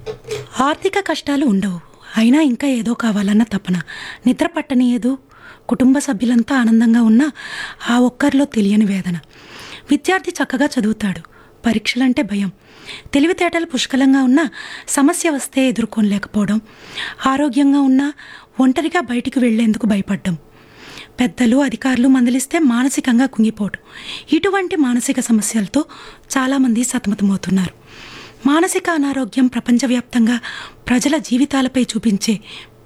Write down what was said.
ఆర్థిక కష్టాలు ఉండవు అయినా ఇంకా ఏదో కావాలన్న తపన నిద్ర పట్టనీయదు కుటుంబ సభ్యులంతా ఆనందంగా ఉన్నా ఆ ఒక్కరిలో తెలియని వేదన విద్యార్థి చక్కగా చదువుతాడు పరీక్షలంటే భయం తెలివితేటలు పుష్కలంగా ఉన్నా సమస్య వస్తే ఎదుర్కొనలేకపోవడం ఆరోగ్యంగా ఉన్నా ఒంటరిగా బయటికి వెళ్లేందుకు భయపడ్డం పెద్దలు అధికారులు మందలిస్తే మానసికంగా కుంగిపోవడం ఇటువంటి మానసిక సమస్యలతో చాలామంది సతమతమవుతున్నారు మానసిక అనారోగ్యం ప్రపంచవ్యాప్తంగా ప్రజల జీవితాలపై చూపించే